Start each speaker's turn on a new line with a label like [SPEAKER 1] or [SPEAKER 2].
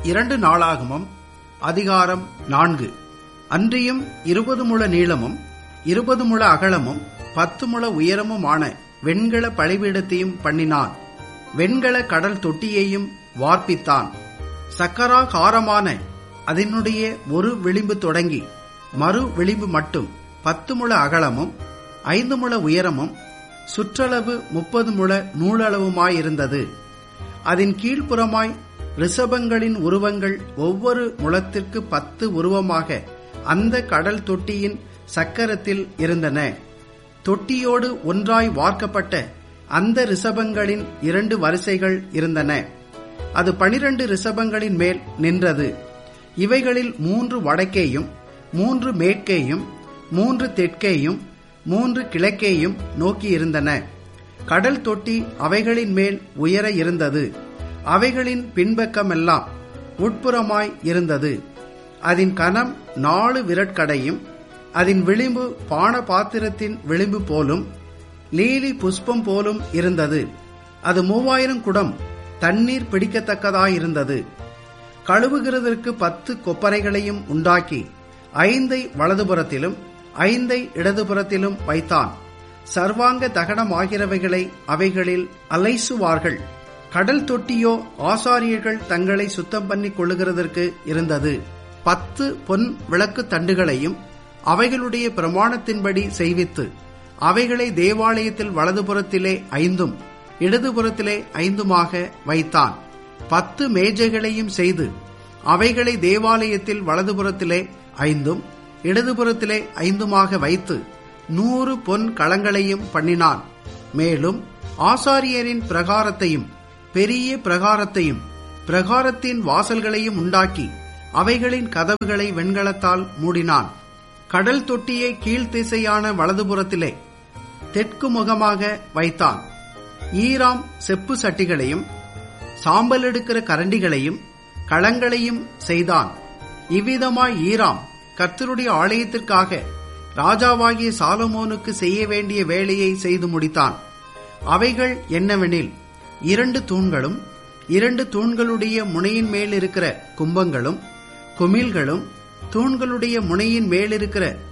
[SPEAKER 1] இரண்டு நாளாகமம் அதிகாரம் நான்கு அன்றியும் இருபது முழ நீளமும் இருபது முழ அகலமும் பத்து முழ உயரமுமான வெண்கல பழிபீடத்தையும் பண்ணினான் வெண்கல கடல் தொட்டியையும் வார்ப்பித்தான் சக்கராகாரமான அதனுடைய ஒரு விளிம்பு தொடங்கி மறு விளிம்பு மட்டும் பத்து முழ அகலமும் ஐந்து முழ உயரமும் சுற்றளவு முப்பது முழ நூலளவுமாயிருந்தது அதன் கீழ்ப்புறமாய் ரிஷபங்களின் உருவங்கள் ஒவ்வொரு முழத்திற்கு பத்து உருவமாக அந்த கடல் தொட்டியின் சக்கரத்தில் இருந்தன தொட்டியோடு ஒன்றாய் வார்க்கப்பட்ட அந்த ரிஷபங்களின் இரண்டு வரிசைகள் இருந்தன அது பனிரண்டு ரிஷபங்களின் மேல் நின்றது இவைகளில் மூன்று வடக்கேயும் மூன்று மேற்கேயும் மூன்று தெற்கேயும் மூன்று கிழக்கேயும் நோக்கியிருந்தன கடல் தொட்டி அவைகளின் மேல் உயர இருந்தது அவைகளின் பின்பக்கமெல்லாம் உட்புறமாய் இருந்தது அதன் கனம் நாலு விரட்கடையும் அதன் விளிம்பு பான பாத்திரத்தின் விளிம்பு போலும் லீலி புஷ்பம் போலும் இருந்தது அது மூவாயிரம் குடம் தண்ணீர் பிடிக்கத்தக்கதாயிருந்தது கழுவுகிறதற்கு பத்து கொப்பரைகளையும் உண்டாக்கி ஐந்தை வலதுபுறத்திலும் ஐந்தை இடதுபுறத்திலும் வைத்தான் சர்வாங்க தகனமாகிறவைகளை அவைகளில் அலைசுவார்கள் கடல் தொட்டியோ ஆசாரியர்கள் தங்களை சுத்தம் பண்ணி கொள்ளுகிறதற்கு இருந்தது பத்து பொன் விளக்கு தண்டுகளையும் அவைகளுடைய பிரமாணத்தின்படி செய்வித்து அவைகளை தேவாலயத்தில் வலதுபுறத்திலே ஐந்தும் இடதுபுறத்திலே ஐந்துமாக வைத்தான் பத்து மேஜைகளையும் செய்து அவைகளை தேவாலயத்தில் வலதுபுறத்திலே ஐந்தும் இடதுபுறத்திலே ஐந்துமாக வைத்து நூறு பொன் களங்களையும் பண்ணினான் மேலும் ஆசாரியரின் பிரகாரத்தையும் பெரிய பிரகாரத்தையும் பிரகாரத்தின் வாசல்களையும் உண்டாக்கி அவைகளின் கதவுகளை வெண்கலத்தால் மூடினான் கடல் தொட்டியை கீழ்த்திசையான வலதுபுறத்திலே தெற்கு முகமாக வைத்தான் ஈராம் செப்பு சட்டிகளையும் சாம்பல் எடுக்கிற கரண்டிகளையும் களங்களையும் செய்தான் இவ்விதமாய் ஈராம் கர்த்தருடைய ஆலயத்திற்காக ராஜாவாகிய சாலமோனுக்கு செய்ய வேண்டிய வேலையை செய்து முடித்தான் அவைகள் என்னவெனில் இரண்டு தூண்களும் இரண்டு தூண்களுடைய முனையின் மேல் இருக்கிற கும்பங்களும் குமிழ்களும் தூண்களுடைய முனையின் மேலிருக்கிற